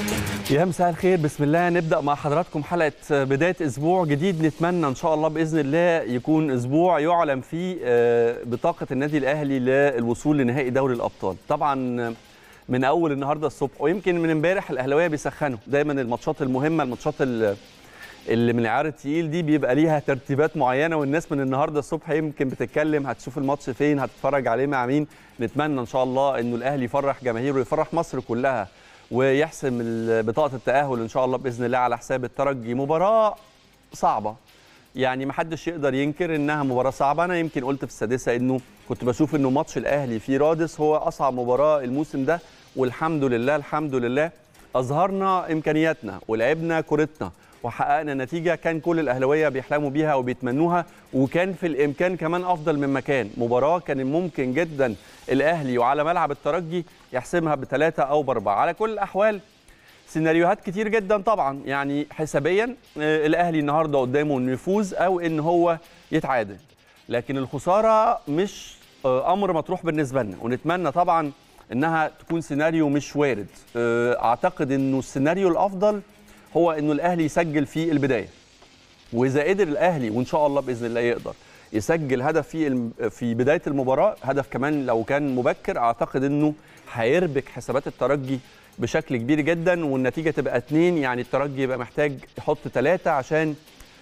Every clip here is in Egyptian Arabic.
يا مساء الخير بسم الله نبدا مع حضراتكم حلقه بدايه اسبوع جديد نتمنى ان شاء الله باذن الله يكون اسبوع يعلم فيه بطاقه النادي الاهلي للوصول لنهائي دوري الابطال طبعا من اول النهارده الصبح ويمكن من امبارح الاهلاويه بيسخنوا دايما الماتشات المهمه الماتشات اللي من العيار التقيل دي بيبقى ليها ترتيبات معينه والناس من النهارده الصبح يمكن بتتكلم هتشوف الماتش فين هتتفرج عليه مع مين نتمنى ان شاء الله انه الاهلي يفرح جماهيره ويفرح مصر كلها ويحسم بطاقه التاهل ان شاء الله باذن الله على حساب الترجي مباراه صعبه يعني ما حدش يقدر ينكر انها مباراه صعبه انا يمكن قلت في السادسه انه كنت بشوف انه ماتش الاهلي في رادس هو اصعب مباراه الموسم ده والحمد لله الحمد لله اظهرنا امكانياتنا ولعبنا كورتنا وحققنا نتيجه كان كل الاهلاويه بيحلموا بيها وبيتمنوها وكان في الامكان كمان افضل من مكان مباراه كان ممكن جدا الاهلي وعلى ملعب الترجي يحسمها بثلاثه او باربعه على كل الاحوال سيناريوهات كتير جدا طبعا يعني حسابيا الاهلي النهارده قدامه انه يفوز او ان هو يتعادل لكن الخساره مش امر مطروح بالنسبه لنا ونتمنى طبعا انها تكون سيناريو مش وارد اعتقد انه السيناريو الافضل هو انه الاهلي يسجل في البدايه واذا قدر الاهلي وان شاء الله باذن الله يقدر يسجل هدف في في بدايه المباراه هدف كمان لو كان مبكر اعتقد انه هيربك حسابات الترجي بشكل كبير جدا والنتيجه تبقى اتنين يعني الترجي يبقى محتاج يحط ثلاثه عشان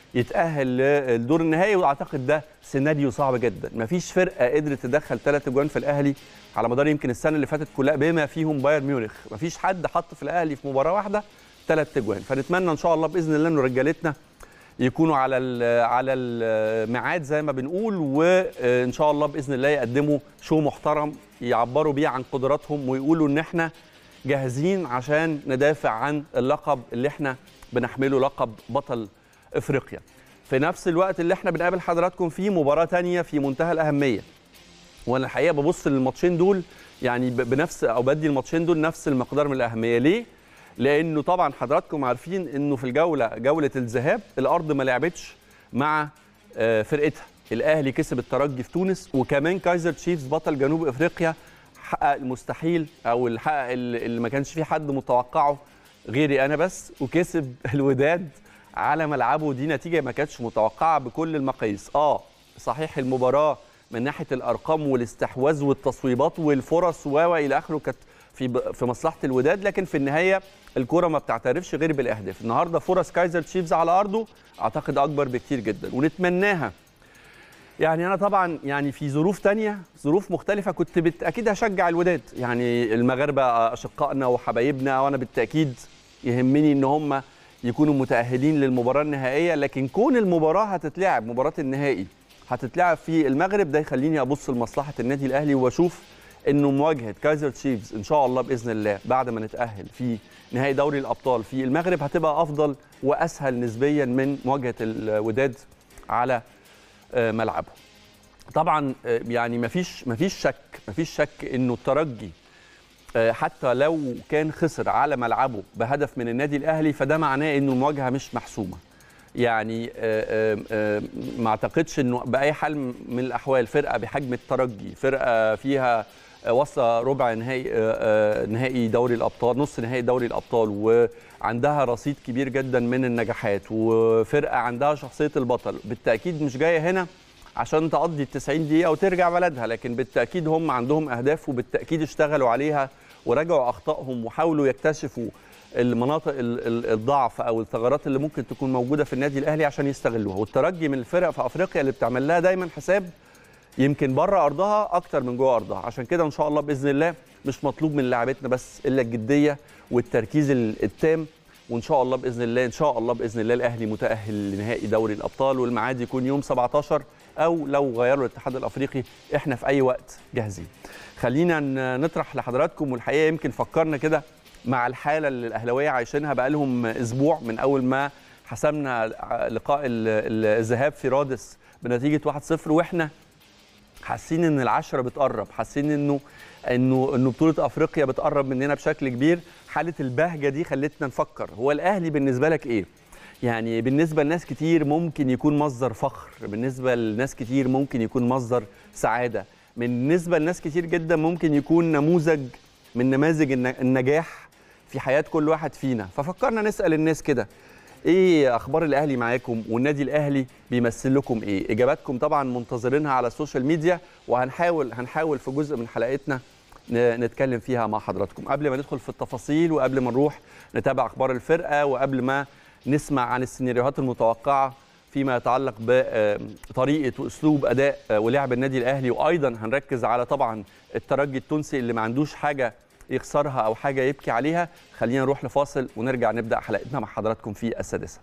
يتاهل للدور النهائي واعتقد ده سيناريو صعب جدا مفيش فرقه قدرت تدخل ثلاث اجوان في الاهلي على مدار يمكن السنه اللي فاتت كلها بما فيهم بايرن ميونخ مفيش حد حط في الاهلي في مباراه واحده ثلاث اجوان فنتمنى ان شاء الله باذن الله انه رجالتنا يكونوا على على الميعاد زي ما بنقول وان شاء الله باذن الله يقدموا شو محترم يعبروا بيه عن قدراتهم ويقولوا ان احنا جاهزين عشان ندافع عن اللقب اللي احنا بنحمله لقب بطل افريقيا في نفس الوقت اللي احنا بنقابل حضراتكم فيه مباراه ثانيه في منتهى الاهميه وانا الحقيقه ببص للماتشين دول يعني بنفس او بدي الماتشين دول نفس المقدار من الاهميه ليه لانه طبعا حضراتكم عارفين انه في الجوله جوله الذهاب الارض ما لعبتش مع فرقتها الاهلي كسب الترجي في تونس وكمان كايزر تشيفز بطل جنوب افريقيا حقق المستحيل او اللي حقق اللي ما كانش فيه حد متوقعه غيري انا بس وكسب الوداد على ملعبه دي نتيجه ما كانتش متوقعه بكل المقاييس اه صحيح المباراه من ناحيه الارقام والاستحواذ والتصويبات والفرص و الى اخره كانت في في مصلحه الوداد لكن في النهايه الكره ما بتعترفش غير بالاهداف النهارده فرص كايزر تشيفز على ارضه اعتقد اكبر بكتير جدا ونتمناها يعني انا طبعا يعني في ظروف تانية ظروف مختلفه كنت بت... اكيد هشجع الوداد يعني المغاربه اشقائنا وحبايبنا وانا بالتاكيد يهمني ان هم يكونوا متاهلين للمباراه النهائيه لكن كون المباراه هتتلعب مباراه النهائي هتتلعب في المغرب ده يخليني ابص لمصلحه النادي الاهلي واشوف انه مواجهه كايزر تشيفز ان شاء الله باذن الله بعد ما نتاهل في نهائي دوري الابطال في المغرب هتبقى افضل واسهل نسبيا من مواجهه الوداد على ملعبه. طبعا يعني مفيش مفيش شك مفيش شك انه الترجي حتى لو كان خسر على ملعبه بهدف من النادي الاهلي فده معناه انه المواجهه مش محسومه. يعني ما اعتقدش انه باي حال من الاحوال فرقه بحجم الترجي فرقه فيها وصل ربع نهائي نهائي دوري الابطال نص نهائي دوري الابطال وعندها رصيد كبير جدا من النجاحات وفرقه عندها شخصيه البطل بالتاكيد مش جايه هنا عشان تقضي ال 90 دقيقه وترجع بلدها لكن بالتاكيد هم عندهم اهداف وبالتاكيد اشتغلوا عليها وراجعوا اخطائهم وحاولوا يكتشفوا المناطق الضعف او الثغرات اللي ممكن تكون موجوده في النادي الاهلي عشان يستغلوها والترجي من الفرق في افريقيا اللي بتعمل لها دايما حساب يمكن بره ارضها اكتر من جوه ارضها عشان كده ان شاء الله باذن الله مش مطلوب من لاعبتنا بس الا الجديه والتركيز التام وان شاء الله باذن الله ان شاء الله باذن الله الاهلي متاهل لنهائي دوري الابطال والميعاد يكون يوم 17 او لو غيروا الاتحاد الافريقي احنا في اي وقت جاهزين خلينا نطرح لحضراتكم والحقيقه يمكن فكرنا كده مع الحاله اللي الاهلاويه عايشينها بقالهم اسبوع من اول ما حسمنا لقاء الذهاب في رادس بنتيجه 1-0 واحنا حاسين ان العشره بتقرب حاسين انه انه انه بطوله افريقيا بتقرب مننا بشكل كبير حاله البهجه دي خلتنا نفكر هو الاهلي بالنسبه لك ايه يعني بالنسبه لناس كتير ممكن يكون مصدر فخر بالنسبه لناس كتير ممكن يكون مصدر سعاده بالنسبه لناس كتير جدا ممكن يكون نموذج من نماذج النجاح في حياه كل واحد فينا ففكرنا نسال الناس كده ايه اخبار الاهلي معاكم والنادي الاهلي بيمثل لكم ايه اجاباتكم طبعا منتظرينها على السوشيال ميديا وهنحاول هنحاول في جزء من حلقتنا نتكلم فيها مع حضراتكم قبل ما ندخل في التفاصيل وقبل ما نروح نتابع اخبار الفرقه وقبل ما نسمع عن السيناريوهات المتوقعه فيما يتعلق بطريقه واسلوب اداء ولعب النادي الاهلي وايضا هنركز على طبعا الترجي التونسي اللي ما عندوش حاجه يخسرها او حاجه يبكي عليها خلينا نروح لفاصل ونرجع نبدا حلقتنا مع حضراتكم في السادسه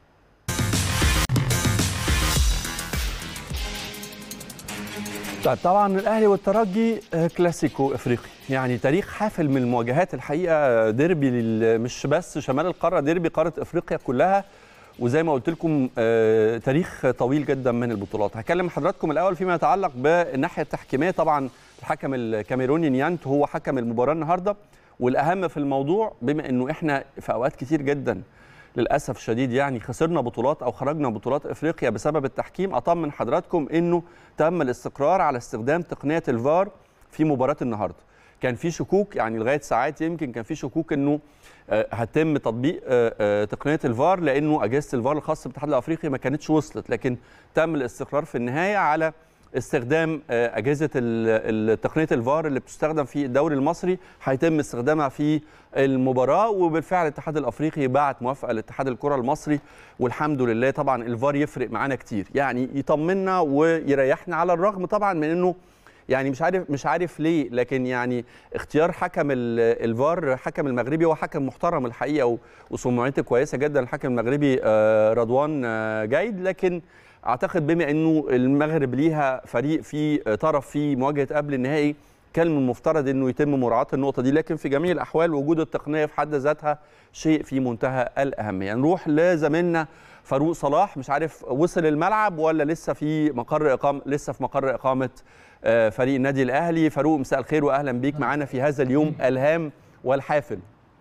طيب طبعا الاهلي والترجي كلاسيكو افريقي يعني تاريخ حافل من المواجهات الحقيقه ديربي مش بس شمال القاره ديربي قاره افريقيا كلها وزي ما قلت لكم تاريخ طويل جدا من البطولات هكلم حضراتكم الاول فيما يتعلق بالناحيه التحكيميه طبعا الحكم الكاميروني نيانت هو حكم المباراه النهارده والاهم في الموضوع بما انه احنا في اوقات كتير جدا للاسف الشديد يعني خسرنا بطولات او خرجنا بطولات افريقيا بسبب التحكيم اطمن حضراتكم انه تم الاستقرار على استخدام تقنيه الفار في مباراه النهارده كان في شكوك يعني لغايه ساعات يمكن كان في شكوك انه هتم تطبيق تقنيه الفار لانه اجهزه الفار الخاصه بالاتحاد الافريقي ما كانتش وصلت لكن تم الاستقرار في النهايه على استخدام اجهزه تقنيه الفار اللي بتستخدم في الدوري المصري هيتم استخدامها في المباراه وبالفعل الاتحاد الافريقي بعت موافقه لاتحاد الكره المصري والحمد لله طبعا الفار يفرق معانا كتير يعني يطمنا ويريحنا على الرغم طبعا من انه يعني مش عارف مش عارف ليه لكن يعني اختيار حكم الفار حكم المغربي هو حكم محترم الحقيقه وسمعته كويسه جدا الحكم المغربي رضوان جيد لكن اعتقد بما انه المغرب ليها فريق في طرف في مواجهه قبل النهائي كان من المفترض انه يتم مراعاه النقطه دي لكن في جميع الاحوال وجود التقنيه في حد ذاتها شيء في منتهى الاهميه نروح لزميلنا فاروق صلاح مش عارف وصل الملعب ولا لسه في مقر اقامه لسه في مقر اقامه فريق النادي الاهلي فاروق مساء الخير واهلا بيك معانا في هذا اليوم الهام والحافل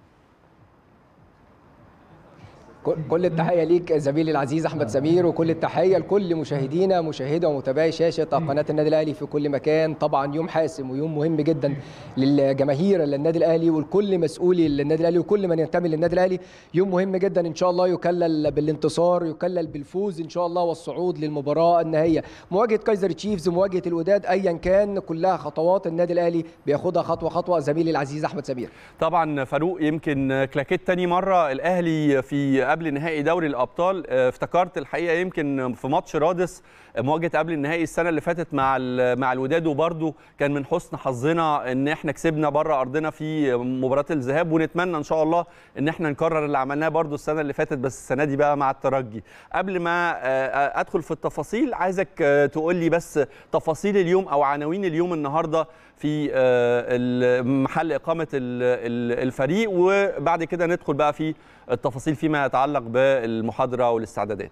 كل التحيه ليك زميلي العزيز احمد سمير وكل التحيه لكل مشاهدينا مشاهده ومتابعي شاشه قناه النادي الاهلي في كل مكان طبعا يوم حاسم ويوم مهم جدا للجماهير للنادي الاهلي ولكل مسؤولي النادي الاهلي وكل من ينتمي للنادي الاهلي يوم مهم جدا ان شاء الله يكلل بالانتصار يكلل بالفوز ان شاء الله والصعود للمباراه النهائيه مواجهه كايزر تشيفز مواجهه الوداد ايا كان كلها خطوات النادي الاهلي بياخدها خطوه خطوه زميلي العزيز احمد سمير طبعا فاروق يمكن كلاكيت تاني مره الاهلي في قبل نهائي دوري الابطال افتكرت الحقيقه يمكن في ماتش رادس مواجهه قبل النهائي السنه اللي فاتت مع مع الوداد وبرده كان من حسن حظنا ان احنا كسبنا بره ارضنا في مباراه الذهاب ونتمنى ان شاء الله ان احنا نكرر اللي عملناه برده السنه اللي فاتت بس السنه دي بقى مع الترجي قبل ما ادخل في التفاصيل عايزك تقول لي بس تفاصيل اليوم او عناوين اليوم النهارده في محل اقامه الفريق وبعد كده ندخل بقى في التفاصيل فيما يتعلق بالمحاضره والاستعدادات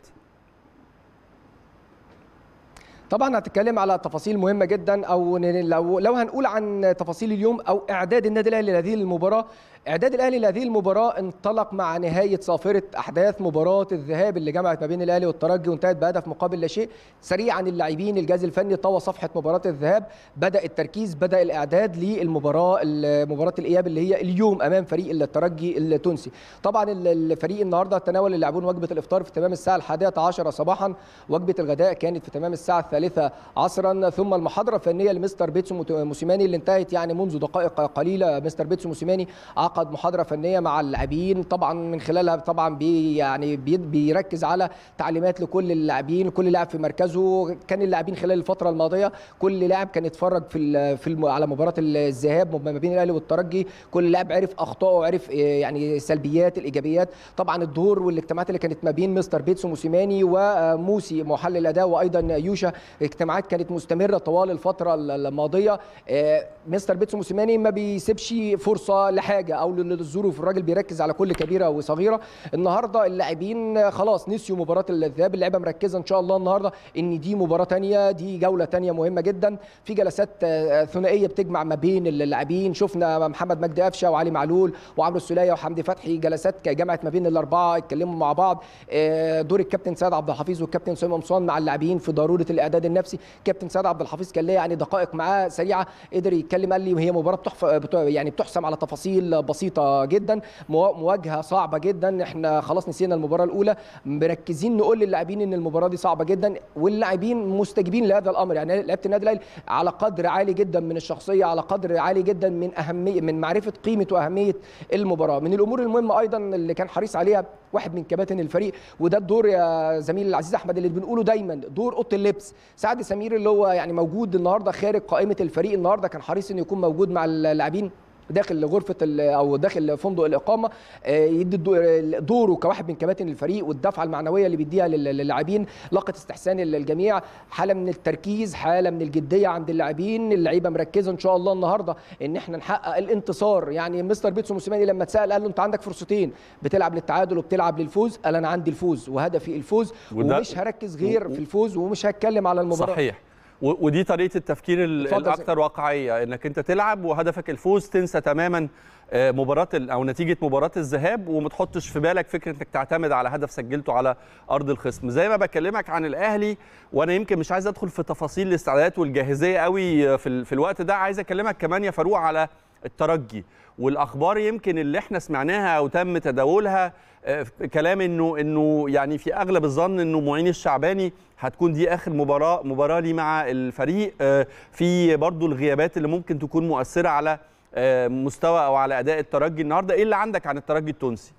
طبعا هتكلم على تفاصيل مهمه جدا او لو لو هنقول عن تفاصيل اليوم او اعداد النادي الاهلي لهذه المباراه اعداد الاهلي لهذه المباراه انطلق مع نهايه صافره احداث مباراه الذهاب اللي جمعت ما بين الاهلي والترجي وانتهت بهدف مقابل لا شيء سريعا اللاعبين الجهاز الفني طوى صفحه مباراه الذهاب بدا التركيز بدا الاعداد للمباراه مباراه الاياب اللي هي اليوم امام فريق الترجي التونسي طبعا الفريق النهارده تناول اللاعبون وجبه الافطار في تمام الساعه الحادية عشرة صباحا وجبه الغداء كانت في تمام الساعه الثالثة عصرا ثم المحاضره الفنيه لمستر بيتسو موسيماني اللي انتهت يعني منذ دقائق قليله مستر بيتسو موسيماني عقد محاضره فنيه مع اللاعبين طبعا من خلالها طبعا بي يعني بي بيركز على تعليمات لكل اللاعبين كل لاعب في مركزه كان اللاعبين خلال الفتره الماضيه كل لاعب كان يتفرج في في الم... على مباراه الذهاب ما بين الاهلي والترجي كل لاعب عرف اخطائه عرف يعني سلبيات الايجابيات طبعا الدور والاجتماعات اللي كانت ما بين مستر بيتسو موسيماني وموسي محلل الاداء وايضا يوشا اجتماعات كانت مستمره طوال الفتره الماضيه مستر بيتسو موسيماني ما بيسيبش فرصه لحاجه او للظروف الراجل بيركز على كل كبيره وصغيره النهارده اللاعبين خلاص نسيوا مباراه الذهاب اللعيبه مركزه ان شاء الله النهارده ان دي مباراه ثانيه دي جوله ثانيه مهمه جدا في جلسات ثنائيه بتجمع ما بين اللاعبين شفنا محمد مجدي قفشه وعلي معلول وعمرو السوليه وحمدي فتحي جلسات جمعت ما بين الاربعه اتكلموا مع بعض دور الكابتن سيد عبد الحفيظ والكابتن سامي قمصان مع اللاعبين في ضروره الاعداد الاعداد النفسي كابتن سيد عبد الحفيظ كان ليه يعني دقائق معاه سريعه قدر يتكلم قال لي هي مباراه بتحف... بت... يعني بتحسم على تفاصيل بسيطه جدا موا- مواجهه صعبه جدا احنا خلاص نسينا المباراه الاولى مركزين نقول للاعبين ان المباراه دي صعبه جدا واللاعبين مستجيبين لهذا الامر يعني لعيبه النادي الاهلي على قدر عالي جدا من الشخصيه على قدر عالي جدا من اهميه من معرفه قيمه واهميه المباراه من الامور المهمه ايضا اللي كان حريص عليها واحد من كباتن الفريق وده الدور يا زميلي العزيز احمد اللي بنقوله دايما دور اوضه اللبس سعد سمير اللي هو يعني موجود النهارده خارج قائمه الفريق النهارده كان حريص انه يكون موجود مع اللاعبين داخل غرفه ال- او داخل فندق الاقامه آه، يدي الدو- دوره كواحد من كباتن الفريق والدفعه المعنويه اللي بيديها لل- للاعبين لقت استحسان الجميع حاله من التركيز حاله من الجديه عند اللاعبين اللعيبه مركزه ان شاء الله النهارده ان احنا نحقق الانتصار يعني مستر بيتسو موسيماني لما اتسال قال له انت عندك فرصتين بتلعب للتعادل وبتلعب للفوز قال انا عندي الفوز وهدفي الفوز وده- ومش هركز غير في الفوز ومش هتكلم على المباراه صحيح و- ودي طريقه التفكير ال- اتفضل يا الاكثر واقعيه انك انت تلعب وهدفك الفوز تنسى تماما آه، مباراه ال- او نتيجه مباراه الذهاب وما تحطش في بالك فكره انك تعتمد على هدف سجلته على ارض الخصم زي ما بكلمك عن الاهلي وانا يمكن مش عايز ادخل في تفاصيل الاستعدادات والجاهزيه قوي في ال- في الوقت ده عايز اكلمك كمان يا فاروق على الترجي والاخبار يمكن اللي احنا سمعناها او تم تداولها آه، كلام انه انه يعني في اغلب الظن انه معين الشعباني هتكون دي اخر مباراه مباراه لي مع الفريق آه، في برضو الغيابات اللي ممكن تكون مؤثره على آه، مستوى او على اداء الترجي النهارده ايه اللي عندك عن الترجي التونسي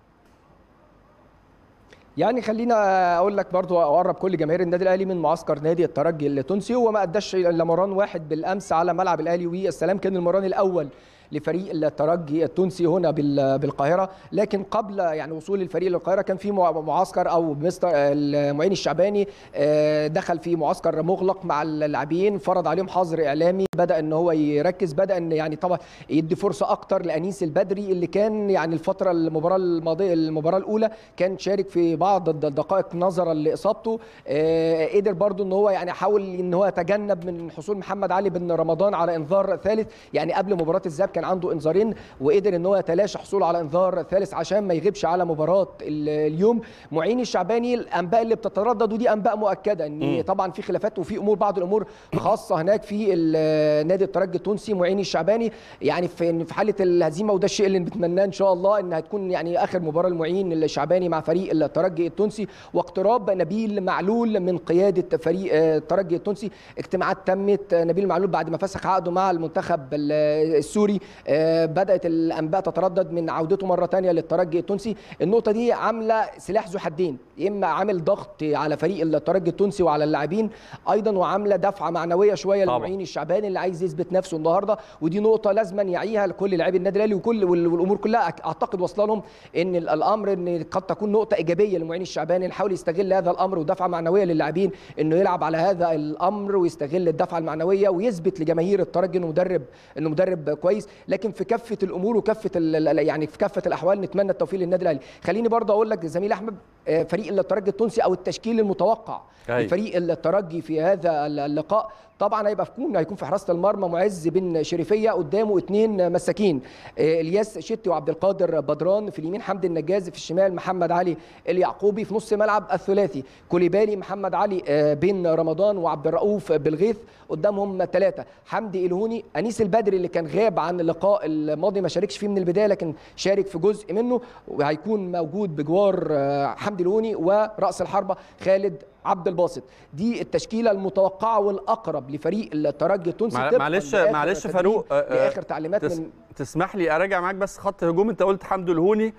يعني خلينا اقول لك برضو اقرب كل جماهير النادي الاهلي من معسكر نادي الترجي التونسي هو ما اداش الا مران واحد بالامس على ملعب الاهلي والسلام كان المران الاول لفريق الترجي التونسي هنا بال- بالقاهره لكن قبل يعني وصول الفريق للقاهره كان في مع- معسكر او مستر المعين الشعباني آه، دخل في معسكر مغلق مع اللاعبين فرض عليهم حظر اعلامي بدا ان هو يركز بدا ان يعني طبعا يدي فرصه اكتر لانيس البدري اللي كان يعني الفتره المباراه الماضيه المباراه الاولى كان شارك في بعض الد- الدقائق نظرا لاصابته آه، قدر برضو ان هو يعني حاول ان هو يتجنب من حصول محمد علي بن رمضان على انذار ثالث يعني قبل مباراه الذهاب كان عنده انذارين وقدر ان هو يتلاشى حصوله على انذار ثالث عشان ما يغيبش على مباراه ال- اليوم معين الشعباني الانباء اللي بتتردد ودي انباء مؤكده ان مم. طبعا في خلافات وفي امور بعض الامور خاصه هناك في ال- نادي الترجي التونسي معين الشعباني يعني في في حاله الهزيمه وده الشيء اللي بنتمناه ان شاء الله ان هتكون يعني اخر مباراه المعين الشعباني مع فريق الترجي التونسي واقتراب نبيل معلول من قياده فريق آه، الترجي التونسي اجتماعات تمت آه، نبيل معلول بعد ما فسخ عقده مع المنتخب ال- السوري آه، بدات الانباء تتردد من عودته مره ثانيه للترجي التونسي النقطه دي عامله سلاح ذو حدين اما عامل ضغط على فريق الترجي التونسي وعلى اللاعبين ايضا وعامله دفعه معنويه شويه طبعاً. للمعين الشعباني اللي عايز يثبت نفسه النهارده ودي نقطه لازما يعيها لكل لاعبي النادي الاهلي وكل وال- والامور كلها أك- اعتقد واصله لهم ان ال- الامر ان قد تكون نقطه ايجابيه للمعين الشعباني نحاول يستغل هذا الامر ودفعه معنويه للاعبين انه يلعب على هذا الامر ويستغل الدفعه المعنويه ويثبت لجماهير الترجي انه مدرب انه مدرب كويس لكن في كافه الامور وكافه ال- ال- يعني في كافه الاحوال نتمنى التوفيق للنادي الاهلي خليني برضه اقول لك زميل احمد آه، فريق الترجي التونسي او التشكيل المتوقع أيوة. لفريق الترجي في هذا اللقاء طبعا هيبقى في كون هيكون في حراسه المرمى معز بن شريفيه قدامه اثنين مساكين آه، الياس شتي وعبد القادر بدران في اليمين حمدي النجاز في الشمال محمد علي اليعقوبي في نص ملعب الثلاثي كوليبالي محمد علي آه، بن رمضان وعبد الرؤوف بالغيث قدامهم ثلاثه حمدي الهوني انيس البدري اللي كان غاب عن اللقاء الماضي ما شاركش فيه من البدايه لكن شارك في جزء منه وهيكون موجود بجوار آه، حمدي الهوني وراس الحربه خالد عبد الباسط دي التشكيله المتوقعه والاقرب لفريق الترجي التونسي مع- طبقاً معلش لآخر معلش تدريب، فاروق آه، آه، لاخر تعليمات تس- من تسمح لي اراجع معاك بس خط هجوم انت قلت حمدو الهوني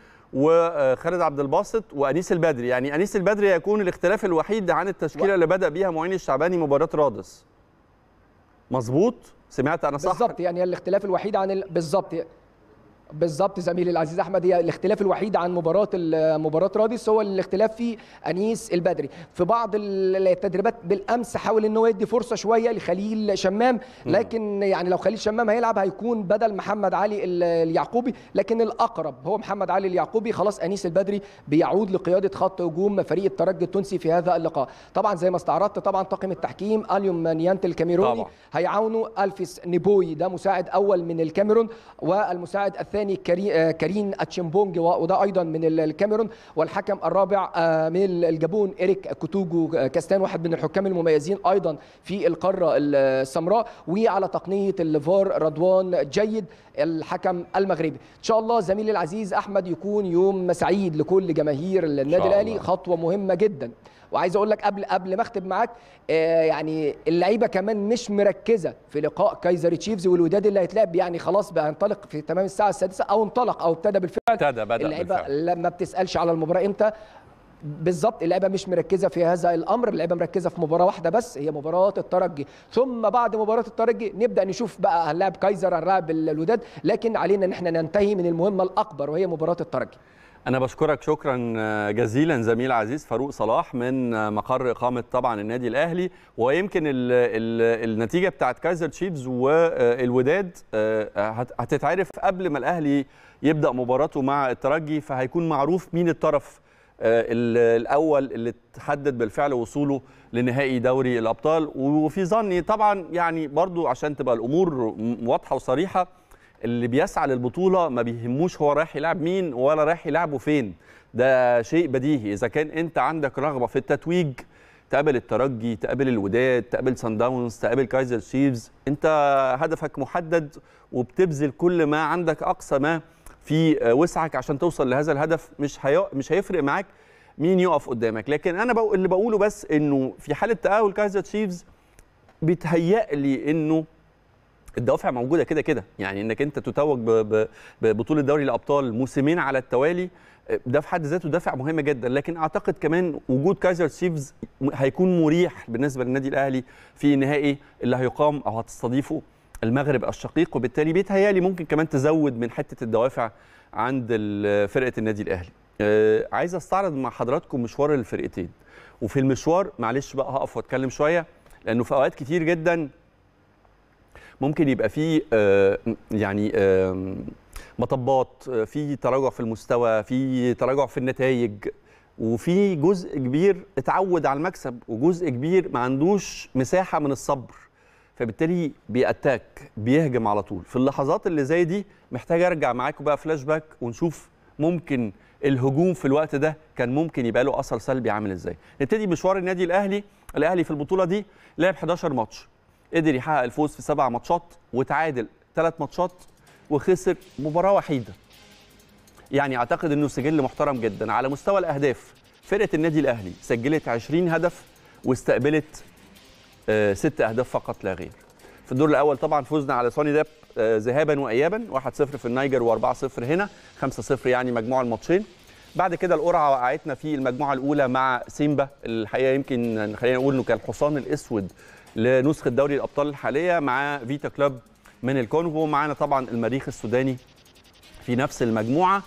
وخالد عبد الباسط وانيس البدري يعني انيس البدري يكون الاختلاف الوحيد عن التشكيله اللي بدا بيها معين الشعباني مباراه رادس مظبوط سمعت انا صح بالظبط يعني هي الاختلاف الوحيد عن ال... بالظبط بالظبط زميلي العزيز احمد هي الاختلاف الوحيد عن مباراه ال- مباراه رادس هو الاختلاف في انيس البدري في بعض ال- التدريبات بالامس حاول ان هو يدي فرصه شويه لخليل شمام لكن يعني لو خليل شمام هيلعب هيكون بدل محمد علي ال- اليعقوبي لكن الاقرب هو محمد علي اليعقوبي خلاص انيس البدري بيعود لقياده خط هجوم فريق الترجي التونسي في هذا اللقاء طبعا زي ما استعرضت طبعا طاقم التحكيم اليوم نيانت الكاميروني طبعا. هيعاونوا الفيس نيبوي ده مساعد اول من الكاميرون والمساعد الثاني الثاني كري- آه، كارين اتشيمبونج و- وده ايضا من ال- الكاميرون والحكم الرابع آه، من ال- الجابون اريك كوتوجو آه، كاستان واحد من الحكام المميزين ايضا في القاره السمراء وعلى تقنيه الفار رضوان جيد الحكم المغربي ان شاء الله زميلي العزيز احمد يكون يوم سعيد لكل جماهير النادي شاء الاهلي الله. خطوه مهمه جدا وعايز اقول لك قبل قبل ما اختم معاك آه، يعني اللعيبه كمان مش مركزه في لقاء كايزر تشيفز والوداد اللي هيتلعب يعني خلاص بقى هينطلق في تمام الساعه السادسه او انطلق او ابتدى بالفعل ابتدى بدا اللعيبه بالفعل. لما بتسالش على المباراه امتى بالظبط اللعيبه مش مركزه في هذا الامر اللعيبه مركزه في مباراه واحده بس هي مباراه الترجي ثم بعد مباراه الترجي نبدا نشوف بقى هنلاعب كايزر هنلاعب الوداد لكن علينا ان احنا ننتهي من المهمه الاكبر وهي مباراه الترجي أنا بشكرك شكرا جزيلا زميل عزيز فاروق صلاح من مقر إقامة طبعا النادي الأهلي ويمكن ال ال النتيجة بتاعت كايزر تشيفز والوداد هت- هتتعرف قبل ما الأهلي يبدأ مباراته مع الترجي فهيكون معروف مين الطرف آه، ال- الأول اللي تحدد بالفعل وصوله لنهائي دوري الأبطال وفي ظني طبعا يعني برضو عشان تبقى الأمور م- واضحة وصريحة اللي بيسعى للبطوله ما بيهموش هو رايح يلعب مين ولا رايح يلعبه فين ده شيء بديهي اذا كان انت عندك رغبه في التتويج تقابل الترجي تقابل الوداد تقابل سان داونز تقابل كايزر تشيفز انت هدفك محدد وبتبذل كل ما عندك اقصى ما في وسعك عشان توصل لهذا الهدف مش هي... مش هيفرق معاك مين يقف قدامك لكن انا بقول اللي بقوله بس انه في حاله تاهل كايزر تشيفز بيتهيأ انه الدوافع موجوده كده كده يعني انك انت تتوج ب- ب- ببطوله دوري الابطال موسمين على التوالي ده في حد ذاته دافع مهم جدا لكن اعتقد كمان وجود كايزر تشيفز هيكون مريح بالنسبه للنادي الاهلي في النهائي اللي هيقام او هتستضيفه المغرب الشقيق وبالتالي بيتهيالي ممكن كمان تزود من حته الدوافع عند ال- فرقه النادي الاهلي آه، عايز استعرض مع حضراتكم مشوار الفرقتين وفي المشوار معلش بقى هقف واتكلم شويه لانه في اوقات كتير جدا ممكن يبقى في آه، يعني آم، مطبات آه، في تراجع في المستوى في تراجع في النتائج وفي جزء كبير اتعود على المكسب وجزء كبير ما عندوش مساحه من الصبر فبالتالي بيأتاك بيهجم على طول في اللحظات اللي زي دي محتاج ارجع معاكم بقى فلاش باك ونشوف ممكن الهجوم في الوقت ده كان ممكن يبقى له اثر سلبي عامل ازاي نبتدي مشوار النادي الاهلي الاهلي في البطوله دي لعب 11 ماتش قدر يحقق الفوز في سبع ماتشات وتعادل ثلاث ماتشات وخسر مباراه وحيده يعني اعتقد انه سجل محترم جدا على مستوى الاهداف فرقه النادي الاهلي سجلت 20 هدف واستقبلت آه، ست اهداف فقط لا غير في الدور الاول طبعا فزنا على سوني داب آه، ذهابا وايابا 1-0 في النيجر و4-0 هنا 5-0 يعني مجموع الماتشين بعد كده القرعه وقعتنا في المجموعه الاولى مع سيمبا الحقيقه يمكن خلينا نقول انه كان الحصان الاسود لنسخه دوري الابطال الحاليه مع فيتا كلوب من الكونغو معانا طبعا المريخ السوداني في نفس المجموعه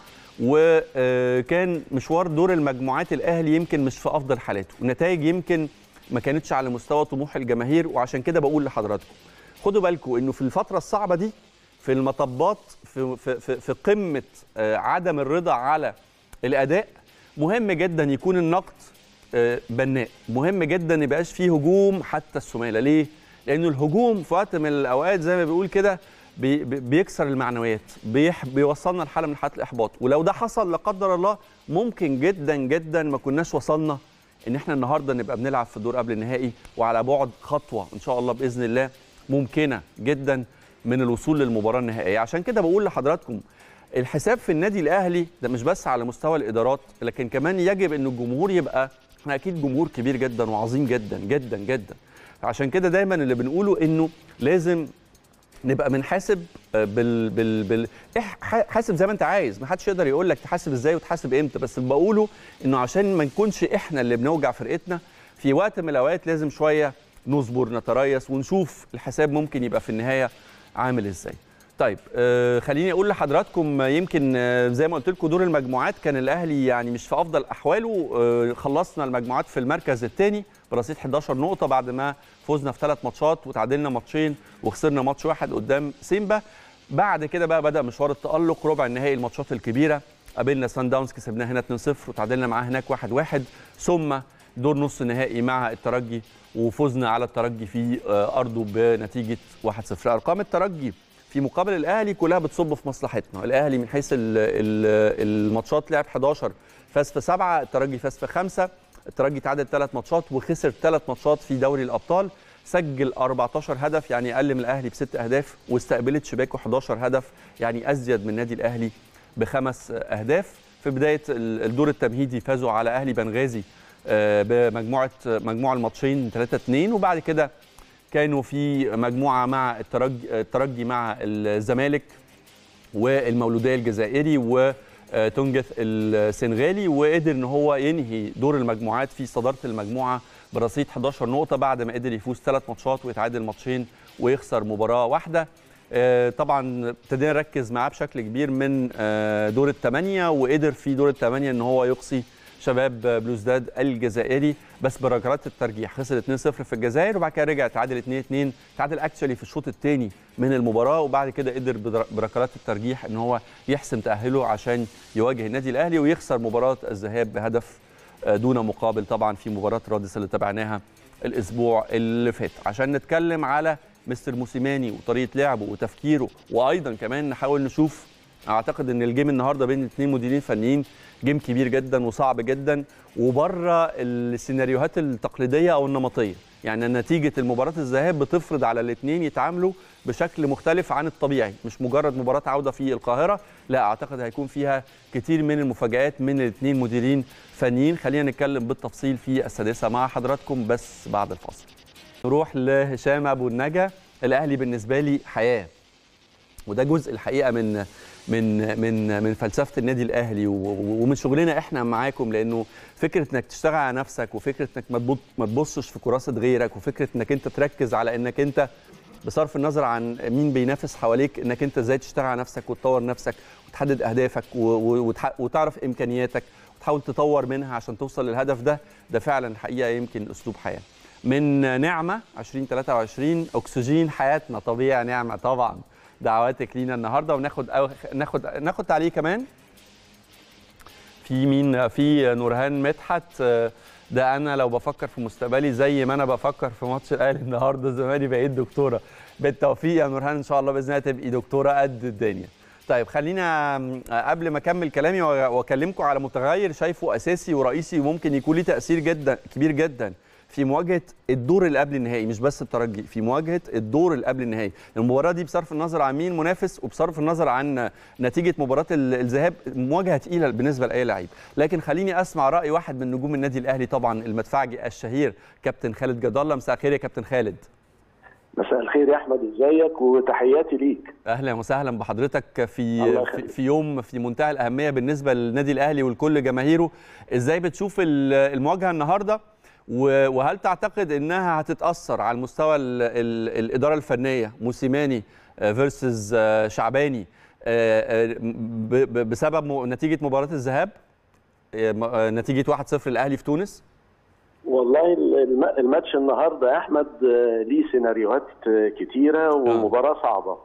وكان مشوار دور المجموعات الاهلي يمكن مش في افضل حالاته النتائج يمكن ما كانتش على مستوى طموح الجماهير وعشان كده بقول لحضراتكم خدوا بالكم انه في الفتره الصعبه دي في المطبات في في في, في قمه آه، عدم الرضا على الاداء مهم جدا يكون النقد آه، بناء مهم جدا ما يبقاش فيه هجوم حتى السماله ليه لانه الهجوم في وقت من الاوقات زي ما بيقول كده بي بي- بيكسر المعنويات بيح بيوصلنا لحاله من حالات الاحباط ولو ده حصل لا قدر الله ممكن جدا جدا ما كناش وصلنا ان احنا النهارده نبقى بنلعب في الدور قبل النهائي وعلى بعد خطوه ان شاء الله باذن الله ممكنه جدا من الوصول للمباراه النهائيه عشان كده بقول لحضراتكم الحساب في النادي الاهلي ده مش بس على مستوى الادارات لكن كمان يجب ان الجمهور يبقى احنا اكيد جمهور كبير جدا وعظيم جدا جدا جدا عشان كده دايما اللي بنقوله انه لازم نبقى بنحاسب آه، بال بال بال إح- ح- حاسب زي ما انت عايز ما حدش يقدر يقول لك تحاسب ازاي وتحاسب امتى بس اللي بقوله انه عشان ما نكونش احنا اللي بنوجع فرقتنا في وقت من الاوقات لازم شويه نصبر نتريث ونشوف الحساب ممكن يبقى في النهايه عامل ازاي طيب آه خليني اقول لحضراتكم آه، يمكن آه زي ما قلت لكم دور المجموعات كان الاهلي يعني مش في افضل احواله آه خلصنا المجموعات في المركز الثاني برصيد 11 نقطه بعد ما فزنا في ثلاث ماتشات وتعادلنا ماتشين وخسرنا ماتش واحد قدام سيمبا بعد كده بقى بدا مشوار التالق ربع النهائي الماتشات الكبيره قابلنا سان داونز كسبناه هنا 2-0 وتعادلنا معاه هناك 1-1 ثم دور نص نهائي مع الترجي وفزنا على الترجي في آه، ارضه بنتيجه 1-0 ارقام الترجي في مقابل الاهلي كلها بتصب في مصلحتنا الاهلي من حيث ال- ال- الماتشات لعب 11 فاز في سبعه الترجي فاز في خمسه الترجي تعادل ثلاث ماتشات وخسر ثلاث ماتشات في دوري الابطال سجل 14 هدف يعني اقل من الاهلي بست اهداف واستقبلت شباكه 11 هدف يعني ازيد من النادي الاهلي بخمس اهداف في بدايه ال- الدور التمهيدي فازوا على اهلي بنغازي آه، بمجموعه مجموع الماتشين 3 2 وبعد كده كانوا في مجموعه مع الترجي الترجي مع الزمالك والمولوديه الجزائري وتونجث السنغالي وقدر ان هو ينهي دور المجموعات في صداره المجموعه برصيد 11 نقطه بعد ما قدر يفوز ثلاث ماتشات ويتعادل ماتشين ويخسر مباراه واحده آه، طبعا ابتدينا نركز معاه بشكل كبير من آه، دور الثمانيه وقدر في دور الثمانيه ان هو يقصي شباب بلوزداد الجزائري بس بركلات الترجيح خسر 2-0 في الجزائر وبعد كده رجع تعادل 2-2 تعادل اكشولي في الشوط الثاني من المباراه وبعد كده قدر بدر- بركلات الترجيح ان هو يحسم تاهله عشان يواجه النادي الاهلي ويخسر مباراه الذهاب بهدف آه، دون مقابل طبعا في مباراه رادس اللي تابعناها الاسبوع اللي فات عشان نتكلم على مستر موسيماني وطريقه لعبه وتفكيره وايضا كمان نحاول نشوف اعتقد ان الجيم النهارده بين اثنين مديرين فنيين جيم كبير جدا وصعب جدا وبره السيناريوهات التقليديه او النمطيه يعني نتيجه المباراه الذهاب بتفرض على الاثنين يتعاملوا بشكل مختلف عن الطبيعي مش مجرد مباراه عوده في القاهره لا اعتقد هيكون فيها كتير من المفاجات من الاثنين مديرين فنيين خلينا نتكلم بالتفصيل في السادسه مع حضراتكم بس بعد الفاصل نروح لهشام ابو النجا الاهلي بالنسبه لي حياه وده جزء الحقيقه من من من من فلسفه النادي الاهلي و- ومن شغلنا احنا معاكم لانه فكره انك تشتغل على نفسك وفكره انك ما تبط- ما تبصش في كراسه غيرك وفكره انك انت تركز على انك انت بصرف النظر عن مين بينافس حواليك انك انت ازاي تشتغل على نفسك وتطور نفسك وتحدد اهدافك و- و- وتح- وتعرف امكانياتك وتحاول تطور منها عشان توصل للهدف ده ده فعلا الحقيقه يمكن اسلوب حياه من نعمه 2023 اكسجين حياتنا طبيعي نعمه طبعا دعواتك لينا النهارده وناخد أو ناخد ناخد تعليق كمان في مين في نورهان مدحت آه، ده انا لو بفكر في مستقبلي زي ما انا بفكر في ماتش الاهلي النهارده زماني بقيت دكتوره بالتوفيق يا نورهان ان شاء الله باذن الله تبقي دكتوره قد الدنيا طيب خلينا آم، قبل ما اكمل كلامي وأ- واكلمكم على متغير شايفه اساسي ورئيسي وممكن يكون ليه تاثير جدا كبير جدا في مواجهه الدور اللي قبل النهائي مش بس الترجي في مواجهه الدور اللي قبل النهائي المباراه دي بصرف النظر عن مين منافس وبصرف النظر عن نتيجه مباراه ال- الذهاب مواجهه تقيله بالنسبه لاي لعيب لكن خليني اسمع راي واحد من نجوم النادي الاهلي طبعا المدفعجي الشهير كابتن خالد جد الله مساء الخير يا كابتن خالد مساء الخير يا احمد ازيك وتحياتي ليك اهلا وسهلا بحضرتك في الله في, يخليك. في يوم في منتهى الاهميه بالنسبه للنادي الاهلي ولكل جماهيره ازاي بتشوف ال- المواجهه النهارده و- وهل تعتقد انها هتتاثر على المستوى ال ال الاداره الفنيه موسيماني فيرسز شعباني آه، آه، ب- ب- بسبب م- نتيجه مباراه الذهاب آه، م- آه، نتيجه 1-0 الاهلي في تونس والله الم- الماتش النهارده يا احمد آه، ليه سيناريوهات آه، كتيره ومباراه صعبه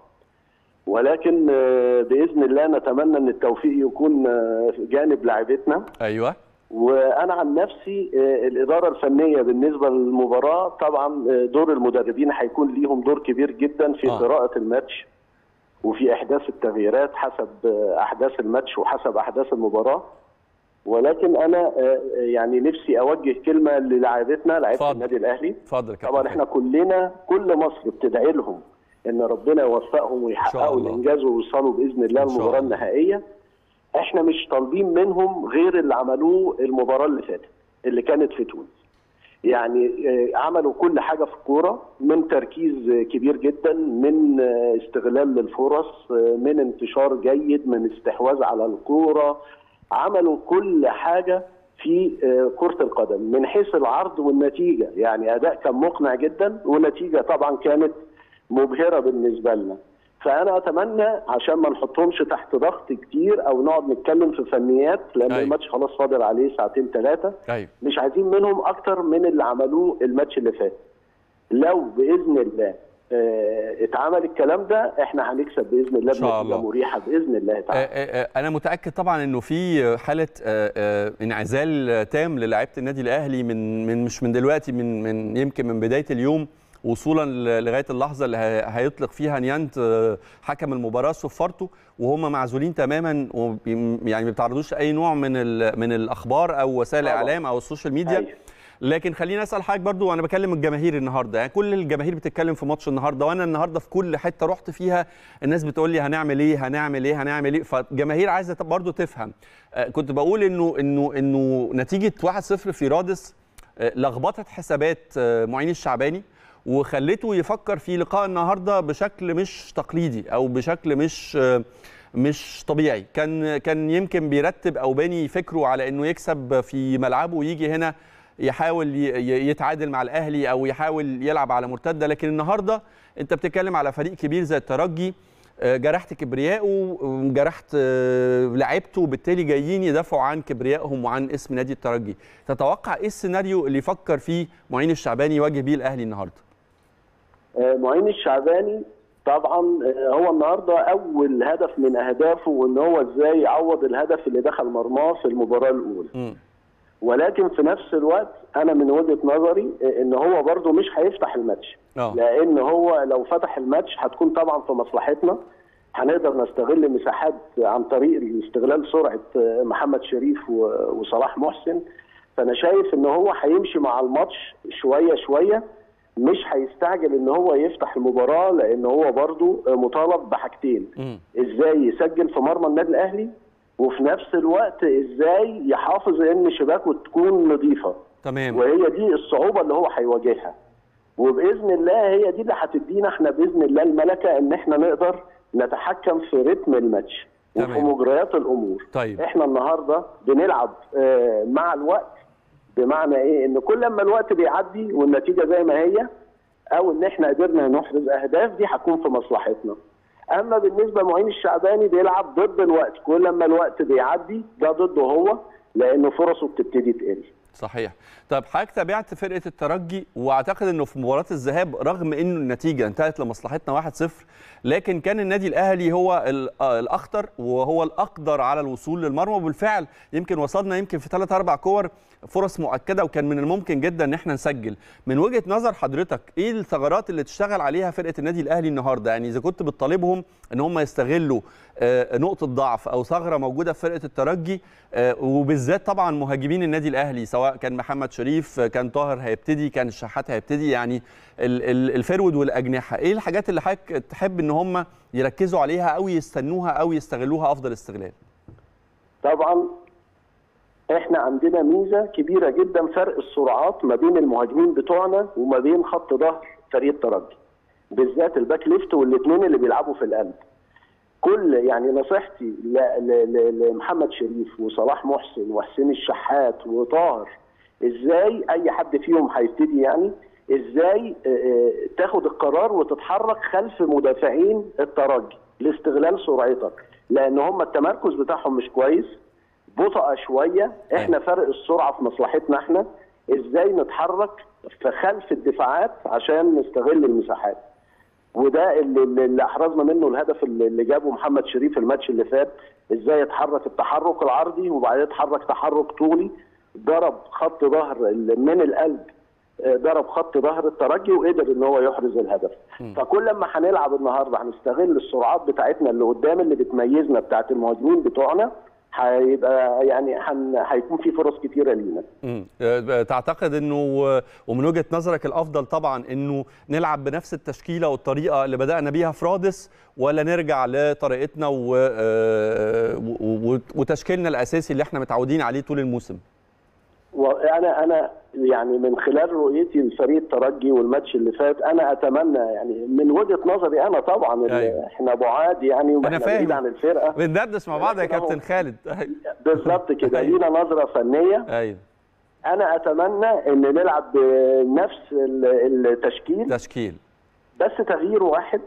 ولكن آه، باذن الله نتمنى ان التوفيق يكون آه، في جانب لاعبتنا ايوه وانا عن نفسي آه، الاداره الفنيه بالنسبه للمباراه طبعا آه، دور المدربين هيكون ليهم دور كبير جدا في آه. قراءه الماتش وفي احداث التغييرات حسب آه، احداث الماتش وحسب احداث المباراه ولكن انا آه، يعني نفسي اوجه كلمه للاعبتنا لعيبه اتفضل. النادي الاهلي اتفضل يا كابتن طبعا احنا كلنا كل مصر بتدعي لهم ان ربنا يوفقهم ويحققوا الله. الانجاز ويوصلوا باذن الله إن شاء المباراه الله. النهائيه احنا مش طالبين منهم غير اللي عملوه المباراه اللي فاتت اللي كانت في تونس يعني آه، عملوا كل حاجه في الكوره من تركيز آه، كبير جدا من آه، استغلال للفرص آه، من انتشار جيد من استحواذ على الكوره عملوا كل حاجه في آه، كره القدم من حيث العرض والنتيجه يعني اداء كان مقنع جدا والنتيجه طبعا كانت مبهره بالنسبه لنا فانا اتمنى عشان ما نحطهمش تحت ضغط كتير او نقعد نتكلم في فنيات لان أيوة. الماتش خلاص فاضل عليه ساعتين ثلاثه ايوه مش عايزين منهم اكتر من اللي عملوه الماتش اللي فات لو باذن الله آه، اتعمل الكلام ده احنا هنكسب باذن الله إن شاء بنتيجه الله. مريحه باذن الله آه، تعالى آه، آه، انا متاكد طبعا انه في حاله آه، آه، انعزال تام للاعيبه النادي الاهلي من من مش من دلوقتي من من يمكن من بدايه اليوم وصولا ل- لغايه اللحظه اللي هي- هيطلق فيها نيانت آه، حكم المباراه صفارته وهم معزولين تماما وبي- يعني ما بيتعرضوش اي نوع من ال- من الاخبار او وسائل طبعاً. الاعلام او السوشيال ميديا أيوة. لكن خليني اسال حضرتك برضو وانا بكلم الجماهير النهارده يعني كل الجماهير بتتكلم في ماتش النهارده وانا النهارده في كل حته رحت فيها الناس بتقول لي هنعمل ايه هنعمل ايه هنعمل ايه فالجماهير عايزه برضو تفهم آه، كنت بقول انه انه انه نتيجه 1-0 في رادس آه، لخبطت حسابات آه، معين الشعباني وخلته يفكر في لقاء النهارده بشكل مش تقليدي او بشكل مش آه، مش طبيعي كان كان يمكن بيرتب او باني فكره على انه يكسب في ملعبه ويجي هنا يحاول ي- ي- يتعادل مع الاهلي او يحاول يلعب على مرتده لكن النهارده انت بتتكلم على فريق كبير زي الترجي آه، جرحت كبريائه وجرحت آه، لعيبته وبالتالي جايين يدافعوا عن كبريائهم وعن اسم نادي الترجي تتوقع ايه السيناريو اللي يفكر فيه معين الشعباني يواجه بيه الاهلي النهارده آه، معين الشعباني طبعا آه، هو النهارده اول هدف من اهدافه ان هو ازاي يعوض الهدف اللي دخل مرماه في المباراه الاولى مم. ولكن في نفس الوقت انا من وجهه نظري آه، ان هو برده مش هيفتح الماتش اه لان هو لو فتح الماتش هتكون طبعا في مصلحتنا هنقدر نستغل مساحات عن طريق استغلال سرعه آه، محمد شريف و- وصلاح محسن فانا شايف ان هو هيمشي مع الماتش شويه شويه مش هيستعجل ان هو يفتح المباراه لان هو برضو آه، مطالب بحاجتين مم. ازاي يسجل في مرمى النادي الاهلي وفي نفس الوقت ازاي يحافظ ان شباكه تكون نظيفه تمام وهي دي الصعوبه اللي هو هيواجهها وباذن الله هي دي اللي هتدينا احنا باذن الله الملكه ان احنا نقدر نتحكم في رتم الماتش وفي تمام. مجريات الامور طيب احنا النهارده بنلعب آه، مع الوقت بمعنى ايه ان كل ما الوقت بيعدي والنتيجه زي ما هي او ان احنا قدرنا نحرز اهداف دي هتكون في مصلحتنا اما بالنسبه لمعين الشعباني بيلعب ضد الوقت كل ما الوقت بيعدي ده ضده هو لانه فرصه بتبتدي تقل صحيح طب حضرتك تابعت فرقه الترجي واعتقد انه في مباراه الذهاب رغم انه النتيجه انتهت لمصلحتنا 1-0 لكن كان النادي الاهلي هو ال- آه الاخطر وهو الاقدر على الوصول للمرمى وبالفعل يمكن وصلنا يمكن في ثلاث اربع كور فرص مؤكده وكان من الممكن جدا ان احنا نسجل من وجهه نظر حضرتك ايه الثغرات اللي تشتغل عليها فرقه النادي الاهلي النهارده يعني اذا كنت بتطالبهم ان هم يستغلوا آه، نقطه ضعف او ثغره موجوده في فرقه الترجي آه، وبالذات طبعا مهاجمين النادي الاهلي سواء كان محمد شريف آه، كان طاهر هيبتدي كان الشحات هيبتدي يعني ال- ال- الفرود والاجنحه ايه الحاجات اللي حضرتك تحب ان هم يركزوا عليها او يستنوها او يستغلوها افضل استغلال طبعا احنا عندنا ميزه كبيره جدا فرق السرعات ما بين المهاجمين بتوعنا وما بين خط ظهر فريق الترجي بالذات الباك ليفت والاثنين اللي بيلعبوا في القلب كل يعني نصيحتي ل- ل- ل- لمحمد شريف وصلاح محسن وحسين الشحات وطاهر ازاي اي حد فيهم هيبتدي يعني ازاي آه، آه، تاخد القرار وتتحرك خلف مدافعين الترجي لاستغلال سرعتك لان هم التمركز بتاعهم مش كويس بطأ شويه احنا فرق السرعه في مصلحتنا احنا ازاي نتحرك في خلف الدفاعات عشان نستغل المساحات وده اللي, اللي احرزنا منه الهدف اللي اللي جابه محمد شريف الماتش اللي فات ازاي يتحرك التحرك العرضي وبعدين يتحرك تحرك طولي ضرب خط ظهر ال- من القلب آه، ضرب خط ظهر الترجي وقدر ان هو يحرز الهدف فكل ما هنلعب النهارده هنستغل السرعات بتاعتنا اللي قدام اللي بتميزنا بتاعت المهاجمين بتوعنا هيبقى يعني هن- هيكون في فرص كتيره لينا مم. آه، تعتقد انه ومن وجهه نظرك الافضل طبعا انه نلعب بنفس التشكيله والطريقه اللي بدانا بيها في رادس ولا نرجع لطريقتنا و... آه، و... و... وتشكيلنا الاساسي اللي احنا متعودين عليه طول الموسم وانا انا يعني من خلال رؤيتي لفريق الترجي والماتش اللي فات انا اتمنى يعني من وجهه نظري انا طبعا ال- أيوة. احنا بعاد يعني أنا واحنا فاهم. بعيد عن الفرقه بندردش مع بعض يا لكن هو- كابتن خالد بالظبط كده أيوة. لينا نظره فنيه ايوه انا اتمنى ان نلعب بنفس ال- التشكيل تشكيل بس تغيير واحد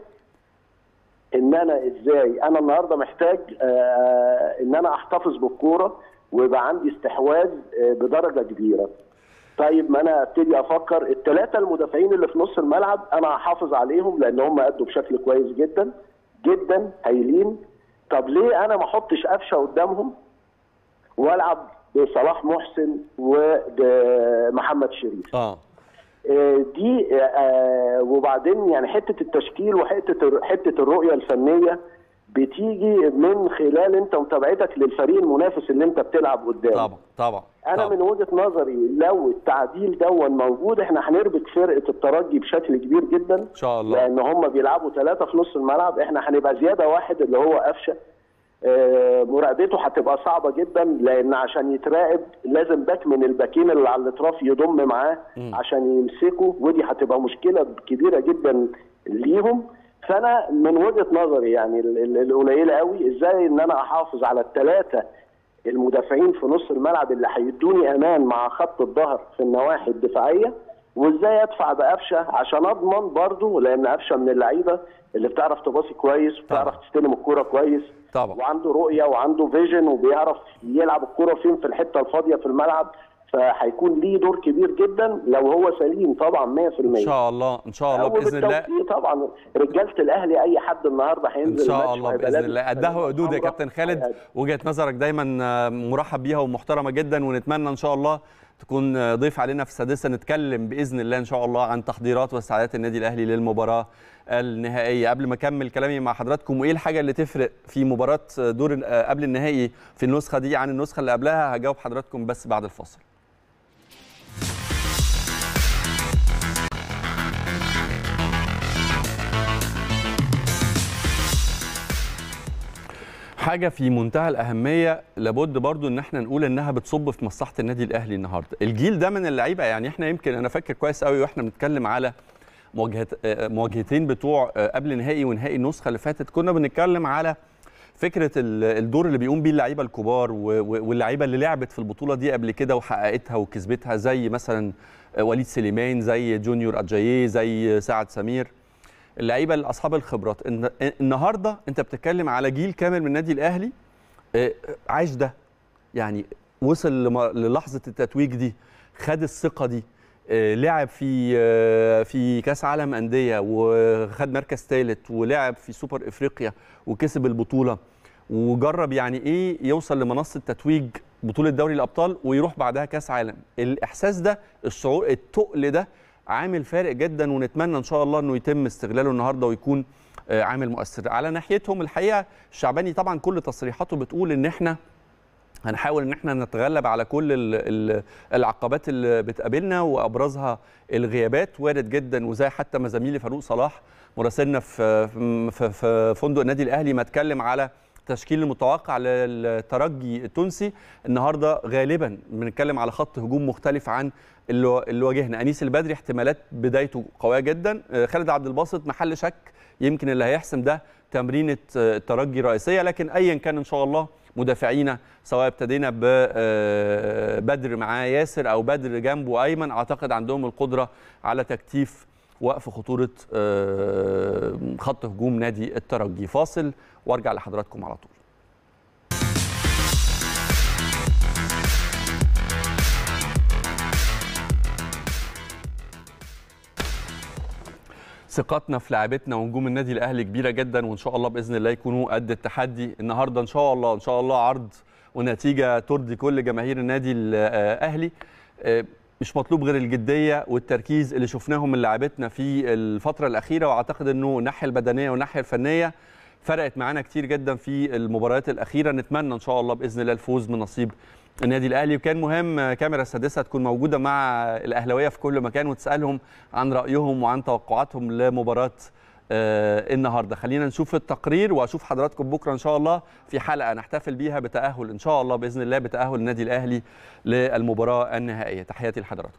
ان انا ازاي انا النهارده محتاج آه ان انا احتفظ بالكوره ويبقى عندي استحواذ آه بدرجه كبيره طيب ما انا ابتدي افكر الثلاثه المدافعين اللي في نص الملعب انا هحافظ عليهم لان هم ادوا بشكل كويس جدا جدا هايلين طب ليه انا ما احطش قفشه قدامهم والعب بصلاح محسن ومحمد شريف اه آه، دي آه، وبعدين يعني حته التشكيل وحته حته الرؤيه الفنيه بتيجي من خلال انت متابعتك للفريق المنافس اللي انت بتلعب قدامه طبعا طبعا انا طبعا. من وجهه نظري لو التعديل دون موجود احنا هنربك فرقه الترجي بشكل كبير جدا ان شاء الله لان هم بيلعبوا ثلاثه في نص الملعب احنا هنبقى زياده واحد اللي هو قفشه آه، مراقبته هتبقى صعبه جدا لان عشان يتراقب لازم باك من الباكين اللي على الاطراف يضم معاه عشان يمسكوا ودي هتبقى مشكله كبيره جدا ليهم فانا من وجهه نظري يعني ال- ال- القليله قوي ازاي ان انا احافظ على الثلاثه المدافعين في نص الملعب اللي هيدوني امان مع خط الظهر في النواحي الدفاعيه وازاي ادفع بقفشه عشان اضمن برضه لان قفشه من اللعيبه اللي بتعرف تباصي كويس وبتعرف تستلم الكوره كويس طبعا وعنده رؤيه وعنده فيجن وبيعرف يلعب الكوره فين في الحته الفاضيه في الملعب فهيكون ليه دور كبير جدا لو هو سليم طبعا 100% ان شاء الله ان شاء الله باذن الله وبالتوفيق طبعا رجاله الاهلي اي حد النهارده هينزل ان شاء الماتش الله وهيبقى باذن لابس الله قدها فانيلا وقدود يا حمراء كابتن خالد وهيأدي. وجهه نظرك دايما آه، مرحب بيها ومحترمه جدا ونتمنى ان شاء الله تكون آه، ضيف علينا في السادسه نتكلم باذن الله ان شاء الله عن تحضيرات واستعدادات النادي الاهلي للمباراه النهائيه قبل ما اكمل كلامي مع حضراتكم وايه الحاجه اللي تفرق في مباراه دور آه، قبل النهائي في النسخه دي عن النسخه اللي قبلها هجاوب حضراتكم بس بعد الفاصل حاجه في منتهى الاهميه لابد برضو ان احنا نقول انها بتصب في مصلحه النادي الاهلي النهارده الجيل ده من اللعيبه يعني احنا يمكن انا فاكر كويس قوي واحنا بنتكلم على مواجهه آه، مواجهتين بتوع آه، قبل نهائي ونهائي النسخه اللي فاتت كنا بنتكلم على فكره ال- الدور اللي بيقوم بيه اللعيبه الكبار و- و- واللعيبه اللي لعبت في البطوله دي قبل كده وحققتها وكسبتها زي مثلا آه، وليد سليمان زي جونيور اجاييه زي سعد سمير اللعيبه اللي اصحاب الخبرات الن- النهارده انت بتتكلم على جيل كامل من النادي الاهلي آه، عاش ده يعني وصل لم- للحظه التتويج دي خد الثقه دي آه، لعب في آه، في كاس عالم انديه وخد مركز ثالث ولعب في سوبر افريقيا وكسب البطوله وجرب يعني ايه يوصل لمنصه تتويج بطوله دوري الابطال ويروح بعدها كاس عالم الاحساس ده الشعور التقل ده عامل فارق جدا ونتمنى ان شاء الله انه يتم استغلاله النهارده ويكون آه، عامل مؤثر على ناحيتهم الحقيقه الشعباني طبعا كل تصريحاته بتقول ان احنا هنحاول ان احنا نتغلب على كل ال- ال- العقبات اللي بتقابلنا وابرزها الغيابات وارد جدا وزي حتى ما زميلي فاروق صلاح مراسلنا في في في فندق النادي الاهلي ما اتكلم على التشكيل المتوقع للترجي التونسي النهارده غالبا بنتكلم على خط هجوم مختلف عن اللي اللي واجهنا انيس البدري احتمالات بدايته قويه جدا آه، خالد عبد الباسط محل شك يمكن اللي هيحسم ده تمرينه آه، الترجي الرئيسيه لكن ايا كان ان شاء الله مدافعينا سواء ابتدينا ببدر معاه ياسر او بدر جنبه ايمن اعتقد عندهم القدره على تكتيف وقف خطوره آه، خط هجوم نادي الترجي فاصل وارجع لحضراتكم على طول ثقتنا في لاعبتنا ونجوم النادي الاهلي كبيره جدا وان شاء الله باذن الله يكونوا قد التحدي النهارده ان شاء الله ان شاء الله عرض ونتيجه ترضي كل جماهير النادي الاهلي آه، مش مطلوب غير الجديه والتركيز اللي شفناهم من لاعبتنا في الفتره الاخيره واعتقد انه الناحيه البدنيه والناحيه الفنيه فرقت معانا كتير جدا في المباريات الاخيره نتمنى ان شاء الله باذن الله الفوز من نصيب النادي الاهلي وكان مهم كاميرا السادسه تكون موجوده مع الاهلاويه في كل مكان وتسالهم عن رايهم وعن توقعاتهم لمباراه آه، النهارده خلينا نشوف التقرير واشوف حضراتكم بكره ان شاء الله في حلقه نحتفل بيها بتاهل ان شاء الله باذن الله بتاهل النادي الاهلي للمباراه النهائيه تحياتي لحضراتكم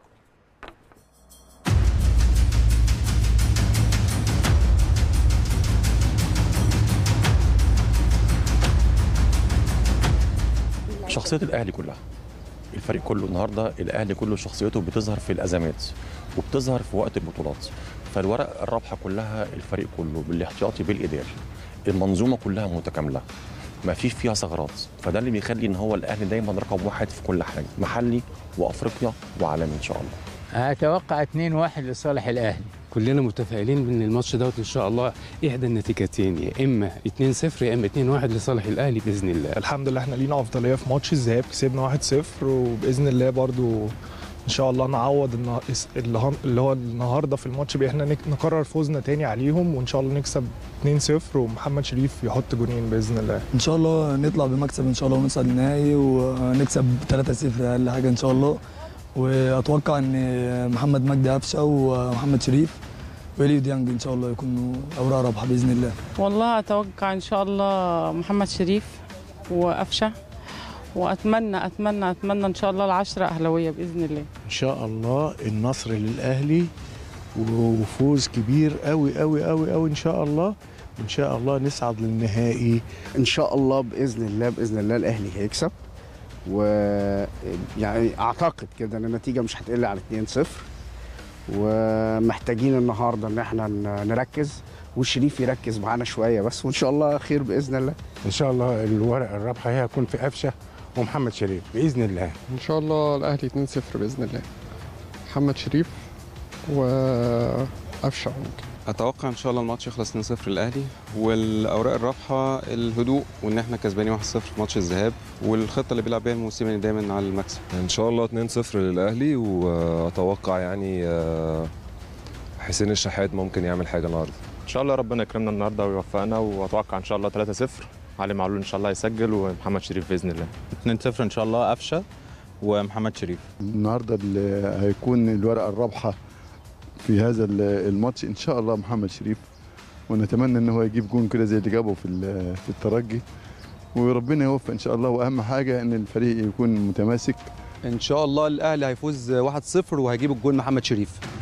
شخصيه الاهلي كلها الفريق كله النهارده الاهلي كله شخصيته بتظهر في الازمات وبتظهر في وقت البطولات فالورق الرابحه كلها الفريق كله بالاحتياطي بالاداري المنظومه كلها متكامله ما فيش فيها ثغرات فده اللي بيخلي ان هو الاهلي دايما رقم واحد في كل حاجه محلي وافريقيا وعالمي ان شاء الله اتوقع 2-1 لصالح الاهلي كلنا متفائلين ان الماتش دوت ان شاء الله احدى النتيجتين يا اما 2-0 يا اما 2-1 لصالح الاهلي باذن الله الحمد لله احنا لينا افضليه في ماتش الذهاب كسبنا 1-0 وباذن الله برضو ان شاء الله نعوض النه- اللي هن- اللي هو النهارده في الماتش بإن احنا نك- نكرر فوزنا تاني عليهم وان شاء الله نكسب 2-0 ومحمد شريف يحط جونين باذن الله ان شاء الله نطلع بمكسب ان شاء الله ونصعد النهائي ونكسب 3-0 اقل حاجه ان شاء الله واتوقع ان محمد مجدي قفشه ومحمد شريف واليو ديانج ان شاء الله يكونوا اوراق رابحه باذن الله والله اتوقع ان شاء الله محمد شريف وقفشه واتمنى اتمنى اتمنى ان شاء الله العشره اهلاويه باذن الله ان شاء الله النصر للاهلي وفوز كبير قوي قوي قوي قوي ان شاء الله وان شاء الله نصعد للنهائي ان شاء الله باذن الله باذن الله الاهلي هيكسب و يعني اعتقد كده ان النتيجه مش هتقل عن 2-0 ومحتاجين النهارده ان احنا ن- نركز والشريف يركز معانا شويه بس وان شاء الله خير باذن الله ان شاء الله الورق الرابحه هي هتكون في قفشه ومحمد شريف باذن الله ان شاء الله الاهلي 2-0 باذن الله محمد شريف وقفشه ممكن اتوقع ان شاء الله الماتش يخلص 2-0 للاهلي والاوراق الرابحه الهدوء وان احنا كسبانين 1-0 في ماتش الذهاب والخطه اللي بيلعب بيها الموسيماني دايما على المكسب ان شاء الله 2-0 للاهلي واتوقع يعني آه، حسين الشحات ممكن يعمل حاجه النهارده ان شاء الله ربنا يكرمنا النهارده ويوفقنا واتوقع ان شاء الله 3-0 علي معلول ان شاء الله يسجل ومحمد شريف باذن الله 2-0 ان شاء الله قفشه ومحمد شريف النهارده اللي هيكون الورقه الرابحه في هذا ال- الماتش ان شاء الله محمد شريف ونتمنى ان هو يجيب جون كده زي اللي جابه في ال- في الترجي وربنا يوفق ان شاء الله واهم حاجه ان الفريق يكون متماسك ان شاء الله الاهلي هيفوز 1-0 وهيجيب الجول محمد شريف